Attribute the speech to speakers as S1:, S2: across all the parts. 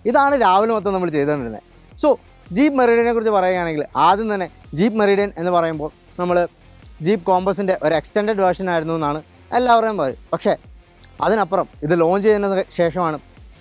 S1: ഇതാണ് രാവിലെ മൊത്തം നമ്മൾ ചെയ്തുകൊണ്ടിരുന്നത് സോ ജീപ്പ് മെറിഡിയനെ കുറിച്ച് പറയുകയാണെങ്കിൽ ആദ്യം തന്നെ ജീപ്പ് മെറിഡിയൻ എന്ന് പറയുമ്പോൾ നമ്മൾ ജീപ്പ് കോമ്പസിൻ്റെ ഒരു എക്സ്റ്റെൻഡഡ് വേർഷൻ ആയിരുന്നു എന്നാണ് എല്ലാവരുടെയും പറയും പക്ഷേ അതിനപ്പുറം ഇത് ലോഞ്ച് ചെയ്യുന്നതിന് ശേഷമാണ്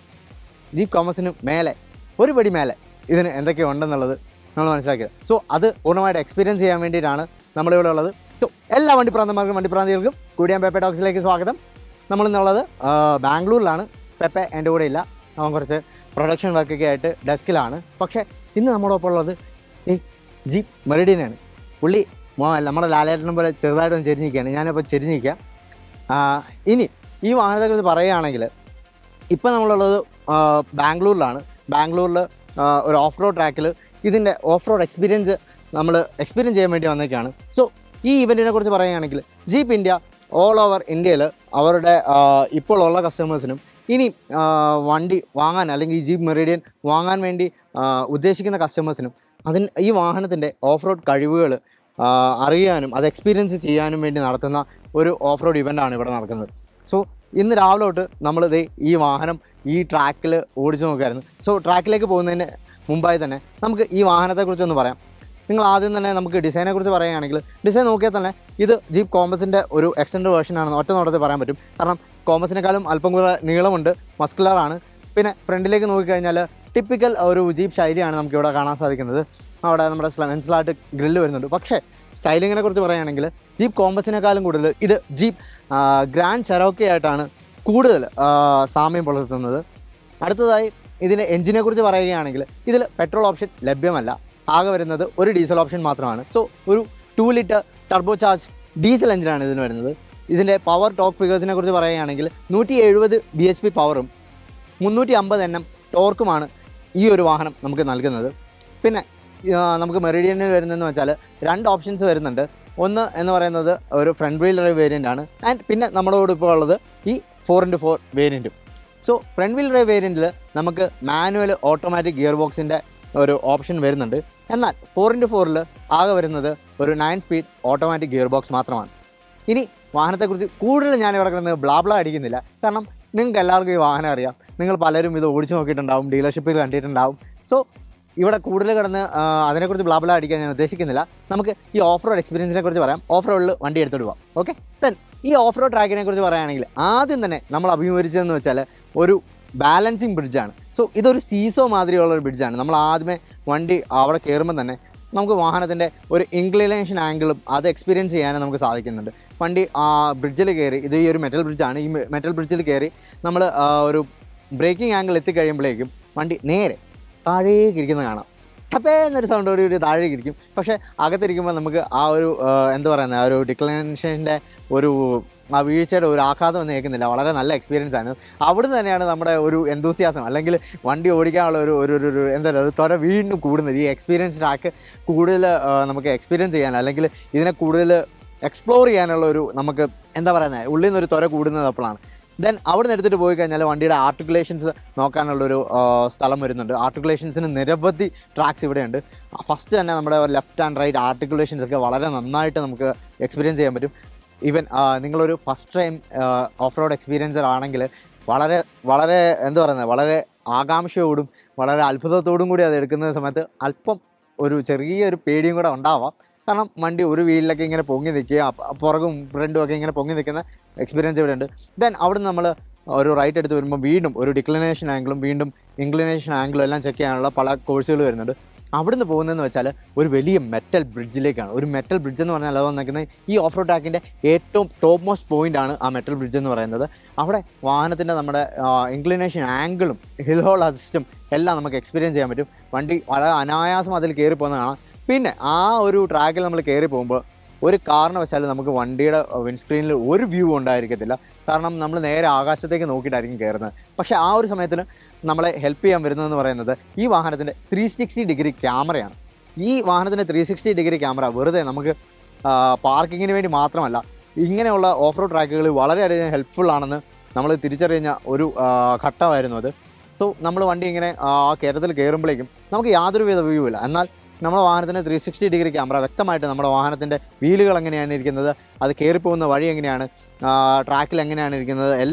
S1: ജീപ്പ് കോമസിന് മേലെ ഒരു പടി മേലെ ഇതിന് എന്തൊക്കെ ഉണ്ടെന്നുള്ളത് നമ്മൾ മനസ്സിലാക്കിയത് സോ അത് പൂർണ്ണമായിട്ട് എക്സ്പീരിയൻസ് ചെയ്യാൻ വേണ്ടിയിട്ടാണ് നമ്മളിവിടെ ഉള്ളത് സോ എല്ലാ വണ്ടിപ്രാന്തന്മാർക്കും വണ്ടിപ്രാന്തികൾക്കും കൂടിയാൻ പെപ്പെ ടോക്സിലേക്ക് സ്വാഗതം നമ്മളിന്നുള്ളത് ആ, ബാംഗ്ലൂരിലാണ് പെപ്പെ എൻ്റെ കൂടെ ഇല്ല അവൻ കുറച്ച് പ്രൊഡക്ഷൻ വർക്കൊക്കെ ആയിട്ട് ഡെസ്കിലാണ് പക്ഷേ ഇന്ന് നമ്മുടെ ഒപ്പം ഉള്ളത് ഈ ജീപ്പ് മെറിഡിയനാണ് പുള്ളി മോ- നമ്മുടെ ലാലേട്ടനെ പോലെ ചെറുതായിട്ടൊന്ന് ചെരിഞ്ഞിരിക്കുകയാണ് ഞാനിപ്പോൾ ചെരിഞ്ഞിരിക്കുക ആ, ഇനി ഈ വാഹനത്തെക്കുറിച്ച് പറയുകയാണെങ്കിൽ ഇപ്പം നമ്മളുള്ളത് ആ, ബാംഗ്ലൂരിലാണ് ബാംഗ്ലൂരിൽ ആ, ഒരു ഓഫ് റോഡ് ട്രാക്കിൽ ഇതിൻ്റെ ഓഫ് റോഡ് എക്സ്പീരിയൻസ് നമ്മൾ എക്സ്പീരിയൻസ് ചെയ്യാൻ വേണ്ടി വന്നേക്കാണ് സോ ഈ ഇവൻറ്റിനെ കുറിച്ച് പറയുകയാണെങ്കിൽ ജീപ്പ് ഇന്ത്യ ഓൾ ഓവർ ഇന്ത്യയിൽ അവരുടെ ആ, ഇപ്പോൾ ഉള്ള കസ്റ്റമേഴ്സിനും ഇനി ആ, വണ്ടി വാങ്ങാൻ അല്ലെങ്കിൽ ഈ ജീപ്പ് മെറിഡിയൻ വാങ്ങാൻ വേണ്ടി ആ, ഉദ്ദേശിക്കുന്ന കസ്റ്റമേഴ്സിനും അതിന് ഈ വാഹനത്തിൻ്റെ ഓഫ് റോഡ് കഴിവുകൾ അറിയാനും അത് എക്സ്പീരിയൻസ് ചെയ്യാനും വേണ്ടി നടത്തുന്ന ഒരു ഓഫ് റോഡ് ഇവൻ്റാണ് ഇവിടെ നടക്കുന്നത് സോ ഇന്ന് രാവിലെ തൊട്ട് നമ്മളിത് ഈ വാഹനം ഈ ട്രാക്കിൽ ഓടിച്ചു നോക്കായിരുന്നു സോ ട്രാക്കിലേക്ക് പോകുന്നതിന് മുമ്പായി തന്നെ നമുക്ക് ഈ വാഹനത്തെക്കുറിച്ച് ഒന്ന് പറയാം നിങ്ങൾ ആദ്യം തന്നെ നമുക്ക് ഡിസൈനെ കുറിച്ച് പറയുകയാണെങ്കിൽ ഡിസൈൻ നോക്കിയാൽ തന്നെ ഇത് ജീപ്പ് കോമ്പസിൻ്റെ ഒരു എക്സ്റ്റൻഡ് വേർഷൻ ആണെന്ന് ഒറ്റ നോട്ടത്തിൽ പറയാൻ പറ്റും കാരണം കോമ്പസിനേക്കാളും അല്പം കൂടെ നീളമുണ്ട് മസ്കുലറാണ് പിന്നെ ഫ്രണ്ടിലേക്ക് നോക്കിക്കഴിഞ്ഞാൽ ടിപ്പിക്കൽ ഒരു ജീപ്പ് ശൈലിയാണ് നമുക്ക് ഇവിടെ കാണാൻ സാധിക്കുന്നത് അവിടെ നമ്മുടെ മെൻസിലായിട്ട് ഗ്രില്ല് വരുന്നുണ്ട് പക്ഷേ സ്റ്റൈലിങ്ങിനെ കുറിച്ച് പറയുകയാണെങ്കിൽ ജീപ്പ് കോമ്പസിനേക്കാളും കൂടുതൽ ഇത് ജീപ്പ് ഗ്രാൻഡ് ചെറോക്കെ ആയിട്ടാണ് കൂടുതൽ ആ, സാമ്യം പുലർത്തുന്നത് അടുത്തതായി ഇതിൻ്റെ എഞ്ചിനെ കുറിച്ച് പറയുകയാണെങ്കിൽ ഇതിൽ പെട്രോൾ ഓപ്ഷൻ ലഭ്യമല്ല ആകെ വരുന്നത് ഒരു ഡീസൽ ഓപ്ഷൻ മാത്രമാണ് സോ ഒരു two litre turbo charge diesel എഞ്ചിനാണ് ഇതിന് വരുന്നത് ഇതിൻ്റെ പവർ ടോപ്പ് ഫിഗേഴ്സിനെ കുറിച്ച് പറയുകയാണെങ്കിൽ നൂറ്റി എഴുപത് ബി എച്ച് പി പവറും മുന്നൂറ്റി അമ്പത് എൻ എം ടോർക്കുമാണ് ഈ ഒരു വാഹനം നമുക്ക് നൽകുന്നത് പിന്നെ ആ, നമുക്ക് മെറിഡിയനിൽ വരുന്നതെന്ന് വെച്ചാൽ രണ്ട് ഓപ്ഷൻസ് വരുന്നുണ്ട് ഒന്ന് എന്ന് പറയുന്നത് ഒരു ഫ്രണ്ട് വീൽ ഡ്രൈവ് വേരിയൻ്റ് ആണ് ആൻഡ് പിന്നെ നമ്മളോട് ഇപ്പോൾ ഉള്ളത് ഈ ഫോർ ഇൻറ്റു ഫോർ വേരിയൻറ്റും സോ ഫ്രണ്ട് വീൽ ഡ്രൈവ് വേരിയൻറ്റിൽ നമുക്ക് മാനുവൽ ഓട്ടോമാറ്റിക് ഗിയർ ബോക്സിൻ്റെ ഒരു ഓപ്ഷൻ വരുന്നുണ്ട് എന്നാൽ ഫോർ ഇൻറ്റു ഫോറിൽ ആകെ വരുന്നത് ഒരു nine speed automatic gear box മാത്രമാണ് ഇനി വാഹനത്തെക്കുറിച്ച് കൂടുതൽ ഞാൻ ഇവിടെ കിടന്ന് ബ്ലാബ്ല അടിക്കുന്നില്ല കാരണം നിങ്ങൾക്ക് എല്ലാവർക്കും ഈ വാഹനം അറിയാം നിങ്ങൾ പലരും ഇത് ഓടിച്ചു നോക്കിയിട്ടുണ്ടാവും ഡീലർഷിപ്പിൽ കണ്ടിട്ടുണ്ടാവും സോ ഇവിടെ കൂടുതൽ കിടന്ന് ആ, അതിനെക്കുറിച്ച് ബ്ലാബ്ല അടിക്കാൻ ഞാൻ ഉദ്ദേശിക്കുന്നില്ല നമുക്ക് ഈ ഓഫ് റോഡ് എക്സ്പീരിയൻസിനെ കുറിച്ച് പറയാം ഓഫ് റോഡിൽ വണ്ടി എടുത്തോട്ട് പോകാം ഓക്കെ ദെൻ ഈ ഓഫ് റോഡ് ട്രാക്കിനെ കുറിച്ച് പറയുകയാണെങ്കിൽ ആദ്യം തന്നെ നമ്മൾ അഭിമുഖീകരിച്ചതെന്ന് വെച്ചാൽ ഒരു ബാലൻസിങ് ബ്രിഡ്ജാണ് സോ ഇതൊരു സീസോ മാതിരിയുള്ള ഒരു ബ്രിഡ്ജാണ് നമ്മൾ ആദ്യമേ വണ്ടി അവിടെ കയറുമ്പോൾ തന്നെ നമുക്ക് വാഹനത്തിൻ്റെ ഒരു ഇൻക്ലിനേഷൻ ആംഗിളും അത് എക്സ്പീരിയൻസ് ചെയ്യാനും നമുക്ക് സാധിക്കുന്നുണ്ട് വണ്ടി ആ ബ്രിഡ്ജിൽ കയറി ഇത് ഈ ഒരു മെറ്റൽ ബ്രിഡ്ജാണ് ഈ മെറ്റൽ ബ്രിഡ്ജിൽ കയറി നമ്മൾ ഒരു ബ്രേക്കിംഗ് ആംഗിൾ എത്തിക്കഴിയുമ്പോഴേക്കും വണ്ടി നേരെ താഴേക്ക് ഇരിക്കുന്നത് കാണാം ടപ്പേ എന്നൊരു സൗണ്ടോട് കൂടി താഴേക്ക് ഇരിക്കും പക്ഷേ അകത്തിരിക്കുമ്പോൾ നമുക്ക് ആ ഒരു ആ, എന്താ പറയുന്നത് ആ ഒരു ഡിക്ലനേഷൻ്റെ ഒരു ആ വീഴ്ചയുടെ ഒരു ആഘാതം ഒന്നും കേൾക്കുന്നില്ല വളരെ നല്ല എക്സ്പീരിയൻസ് ആണ് അവിടുന്ന് തന്നെയാണ് നമ്മുടെ ഒരു എന്തൂസിയാസം അല്ലെങ്കിൽ വണ്ടി ഓടിക്കാനുള്ള ഒരു ഒരു ഒരു- ഒരു എന്താ പറയുക ഒരു ത്വര വീണ്ടും കൂടുന്നത് ഈ എക്സ്പീരിയൻസ് ട്രാക്ക് കൂടുതൽ ആ, നമുക്ക് എക്സ്പീരിയൻസ് ചെയ്യാൻ അല്ലെങ്കിൽ ഇതിനെ കൂടുതൽ എക്സ്പ്ലോർ ചെയ്യാനുള്ള ഒരു നമുക്ക് എന്താ പറയുന്നത് ഉള്ളിൽ നിന്ന് ഒരു ത്വര കൂടുന്നത് അപ്പോഴാണ് ദെൻ അവിടെ നിന്ന് എടുത്തിട്ട് പോയി കഴിഞ്ഞാൽ വണ്ടിയുടെ ആർട്ടിക്കുലേഷൻസ് നോക്കാനുള്ളൊരു ആ, സ്ഥലം വരുന്നുണ്ട് ആർട്ടിക്കുലേഷൻസിന് നിരവധി ട്രാക്സ് ഇവിടെയുണ്ട് ഫസ്റ്റ് തന്നെ നമ്മുടെ ലെഫ്റ്റ് ആൻഡ് റൈറ്റ് ആർട്ടിക്കുലേഷൻസ് ഒക്കെ വളരെ നന്നായിട്ട് നമുക്ക് എക്സ്പീരിയൻസ് ചെയ്യാൻ പറ്റും ഈവൻ നിങ്ങളൊരു first time off road experiencer ആണെങ്കിൽ വളരെ വളരെ എന്താ പറയുന്നത് വളരെ ആകാംക്ഷയോടും വളരെ അത്ഭുതത്തോടും കൂടി അത് എടുക്കുന്ന സമയത്ത് അല്പം ഒരു ചെറിയൊരു പേടിയും കൂടെ ഉണ്ടാവാം കാരണം വണ്ടി ഒരു വീലിലൊക്കെ ഇങ്ങനെ പൊങ്ങി നിൽക്കുക അപ്പ- പുറകും ഫ്രണ്ടും ഒക്കെ ഇങ്ങനെ പൊങ്ങി നിൽക്കുന്ന എക്സ്പീരിയൻസ് ഇവിടെ ഉണ്ട് ദെൻ അവിടെ നമ്മൾ ഒരു റൈറ്റ് എടുത്ത് വരുമ്പോൾ വീണ്ടും ഒരു ഡിക്ലിനേഷൻ ആംഗിളും വീണ്ടും ഇൻക്ലിനേഷൻ ആംഗിളും എല്ലാം ചെക്ക് ചെയ്യാനുള്ള പല കോഴ്സുകൾ വരുന്നുണ്ട് അവിടുന്ന് പോകുന്നതെന്ന് വെച്ചാൽ ഒരു വലിയ മെറ്റൽ ബ്രിഡ്ജിലേക്കാണ് ഒരു മെറ്റൽ ബ്രിഡ്ജ് എന്ന് പറഞ്ഞാൽ അത് വന്നിരിക്കുന്നത് ഈ ഓഫ് റോഡ് ട്രാക്കിൻ്റെ ഏറ്റവും ടോപ്പ് മോസ്റ്റ് പോയിന്റ് ആണ് ആ മെറ്റൽ ബ്രിഡ്ജ് എന്ന് പറയുന്നത് അവിടെ വാഹനത്തിൻ്റെ നമ്മുടെ ഇൻക്ലിനേഷൻ ആംഗിളും ഹിൽ ഹോൾ അസിസ്റ്റും എല്ലാം നമുക്ക് എക്സ്പീരിയൻസ് ചെയ്യാൻ പറ്റും വണ്ടി വളരെ അനായാസം അതിൽ കയറി പോകുന്നത് കാണാം പിന്നെ ആ ഒരു ട്രാക്കിൽ നമ്മൾ കയറി പോകുമ്പോൾ ഒരു കാരണവശാലും നമുക്ക് വണ്ടിയുടെ വിൻസ്ക്രീനിൽ ഒരു വ്യൂ ഉണ്ടായിരിക്കത്തില്ല കാരണം നമ്മൾ നേരെ ആകാശത്തേക്ക് നോക്കിയിട്ടായിരിക്കും കയറുന്നത് പക്ഷേ ആ ഒരു സമയത്തിന് നമ്മളെ ഹെൽപ്പ് ചെയ്യാൻ വരുന്നതെന്ന് പറയുന്നത് ഈ വാഹനത്തിൻ്റെ ത്രീ സിക്സ്റ്റി ഡിഗ്രി ക്യാമറയാണ് ഈ വാഹനത്തിൻ്റെ ത്രീ സിക്സ്റ്റി ഡിഗ്രി ക്യാമറ വെറുതെ നമുക്ക് പാർക്കിങ്ങിന് വേണ്ടി മാത്രമല്ല ഇങ്ങനെയുള്ള ഓഫ് റോഡ് ട്രാക്കുകൾ വളരെയധികം ഹെൽപ്ഫുൾ ആണെന്ന് നമ്മൾ തിരിച്ചറിഞ്ഞ ഒരു ആ, ഘട്ടമായിരുന്നു അത് സോ നമ്മൾ വണ്ടി ഇങ്ങനെ ആ കയറ്റത്തിൽ കയറുമ്പോഴേക്കും നമുക്ക് യാതൊരു വിധ വ്യൂ ഇല്ല എന്നാൽ നമ്മുടെ വാഹനത്തിൻ്റെ ത്രീ സിക്സ്റ്റി ഡിഗ്രി ക്യാമറ വ്യക്തമായിട്ട് നമ്മുടെ വാഹനത്തിൻ്റെ വീലുകൾ എങ്ങനെയാണ് ഇരിക്കുന്നത് അത് കയറിപ്പോകുന്ന വഴി എങ്ങനെയാണ് ട്രാക്കിൽ എങ്ങനെയാണ് ഇരിക്കുന്നത് എല്ലാം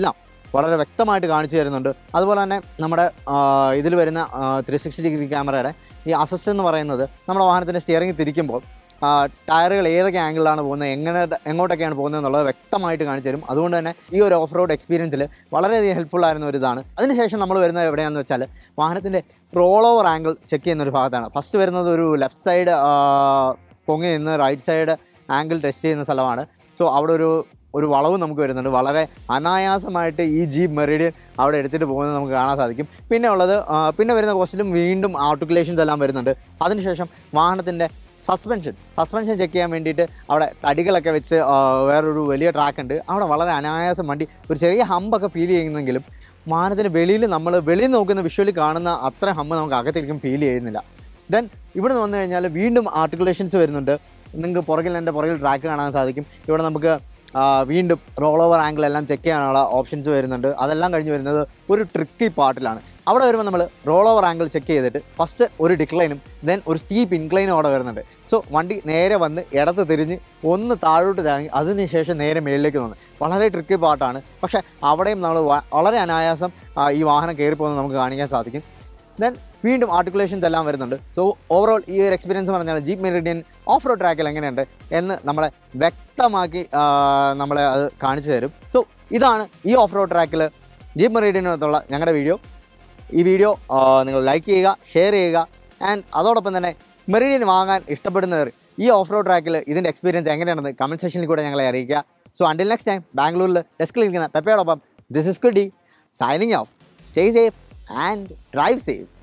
S1: വളരെ വ്യക്തമായിട്ട് കാണിച്ചു തരുന്നുണ്ട് അതുപോലെ തന്നെ നമ്മുടെ ഇതിൽ വരുന്ന ത്രീ സിക്സ്റ്റി ഡിഗ്രി ക്യാമറയുടെ ഈ അസിസ്റ്റ് എന്ന് പറയുന്നത് നമ്മുടെ വാഹനത്തിൻ്റെ സ്റ്റിയറിംഗ് തിരിക്കുമ്പോൾ ആ, ടയറുകൾ ഏതൊക്കെ ആംഗിളിലാണ് പോകുന്നത് എങ്ങനെ എങ്ങോട്ടൊക്കെയാണ് പോകുന്നത് എന്നുള്ളത് വ്യക്തമായിട്ട് കാണിച്ചു തരും അതുകൊണ്ട് തന്നെ ഈ ഒരു ഓഫ് റോഡ് എക്സ്പീരിയൻസിൽ വളരെയധികം ഹെൽപ്ഫുൾ ആയിരുന്ന ഒരു ഇതാണ് അതിനുശേഷം നമ്മൾ വരുന്നത് എവിടെയാണെന്ന് വെച്ചാൽ വാഹനത്തിൻ്റെ റോൾ ഓവർ ആംഗിൾ ചെക്ക് ചെയ്യുന്ന ഒരു ഭാഗത്താണ് ഫസ്റ്റ് വരുന്നത് ഒരു ലെഫ്റ്റ് സൈഡ് പൊങ്ങി നിന്ന് റൈറ്റ് സൈഡ് ആംഗിൾ ടെസ്റ്റ് ചെയ്യുന്ന സ്ഥലമാണ് സോ അവിടെ ഒരു ഒരു വളവ് നമുക്ക് വരുന്നുണ്ട് വളരെ അനായാസമായിട്ട് ഈ ജീപ്പ് മെറിഡിയൻ അവിടെ എടുത്തിട്ട് പോകുന്നത് നമുക്ക് കാണാൻ സാധിക്കും പിന്നെ ഉള്ളത് ആ, പിന്നെ വരുന്ന ക്വസ്റ്റിലും വീണ്ടും ആർട്ടിക്കുലേഷൻസ് എല്ലാം വരുന്നുണ്ട് അതിനുശേഷം വാഹനത്തിൻ്റെ സസ്പെൻഷൻ സസ്പെൻഷൻ ചെക്ക് ചെയ്യാൻ വേണ്ടിയിട്ട് അവിടെ തടികളൊക്കെ വെച്ച് ആ, വേറൊരു വലിയ ട്രാക്ക് ഉണ്ട് അവിടെ വളരെ അനായാസം വണ്ടി ഒരു ചെറിയ ഹമ്പൊക്കെ ഫീൽ ചെയ്യുന്നെങ്കിലും വാഹനത്തിന് വെളിയിൽ നമ്മൾ വെളിയിൽ നോക്കുന്ന വിഷ്വലി കാണുന്ന അത്ര ഹമ്പ് നമുക്ക് അകത്തേക്കും ഫീൽ ചെയ്യുന്നില്ല ദെൻ ഇവിടെ നിന്ന് വന്നു കഴിഞ്ഞാൽ വീണ്ടും ആർട്ടിക്കുലേഷൻസ് വരുന്നുണ്ട് നിങ്ങൾക്ക് പുറകിൽ എൻ്റെ പുറകിൽ ട്രാക്ക് കാണാൻ സാധിക്കും ഇവിടെ നമുക്ക് ആ, വീണ്ടും റോൾ ഓവർ ആംഗിൾ എല്ലാം ചെക്ക് ചെയ്യാനുള്ള ഓപ്ഷൻസ് വരുന്നുണ്ട് അതെല്ലാം കഴിഞ്ഞ് വരുന്നത് ഒരു ട്രിക്കി പാർട്ടിലാണ് അവിടെ വരുമ്പോൾ നമ്മൾ റോൾ ഓവർ ആംഗിൾ ചെക്ക് ചെയ്തിട്ട് ഫസ്റ്റ് ഒരു ഡിക്ലൈനും ദെൻ ഒരു സ്റ്റീപ്പ് ഇൻക്ലൈനും അവിടെ വരുന്നുണ്ട് സോ വണ്ടി നേരെ വന്ന് ഇടത്ത് തിരിഞ്ഞ് ഒന്ന് താഴോട്ട് താങ്ങി അതിനുശേഷം നേരെ മേളിലേക്ക് വന്നു വളരെ ട്രിക്കി പാർട്ടാണ് പക്ഷേ അവിടെയും നമ്മൾ വളരെ അനായാസം ആ, ഈ വാഹനം കയറി പോകുന്നത് നമുക്ക് കാണിക്കാൻ സാധിക്കും ദെൻ വീണ്ടും ആർട്ടിക്കുലേഷൻസ് എല്ലാം വരുന്നുണ്ട് സോ ഓവറോൾ ഈ ഒരു എക്സ്പീരിയൻസ് പറഞ്ഞാൽ ജീപ്പ് മെറിഡിയൻ ഓഫ് റോഡ് ട്രാക്കിൽ എങ്ങനെയുണ്ട് എന്ന് നമ്മളെ വ്യക്തമാക്കി ആ, നമ്മളെ അത് കാണിച്ചു തരും സോ ഇതാണ് ഈ ഓഫ് റോഡ് ട്രാക്കിൽ ജീപ്പ് മെറിഡിയനകത്തുള്ള ഞങ്ങളുടെ വീഡിയോ ഈ വീഡിയോ ആ, നിങ്ങൾ ലൈക്ക് ചെയ്യുക ഷെയർ ചെയ്യുക ആൻഡ് അതോടൊപ്പം തന്നെ മെറിഡിയൻ വാങ്ങാൻ ഇഷ്ടപ്പെടുന്നവർ ഈ ഓഫ് റോഡ് ട്രാക്കിൽ ഇതിൻ്റെ എക്സ്പീരിയൻസ് എങ്ങനെയാണെന്ന് കമൻറ്റ് സെക്ഷനിൽ കൂടെ ഞങ്ങളെ അറിയിക്കുക സോ അണ്ടിൽ നെക്സ്റ്റ് ടൈം ബാംഗ്ലൂരിൽ ഡെസ്കിൽ ഇരിക്കുന്ന പെപ്പയോടൊപ്പം this is Kudi signing off stay safe and drive safe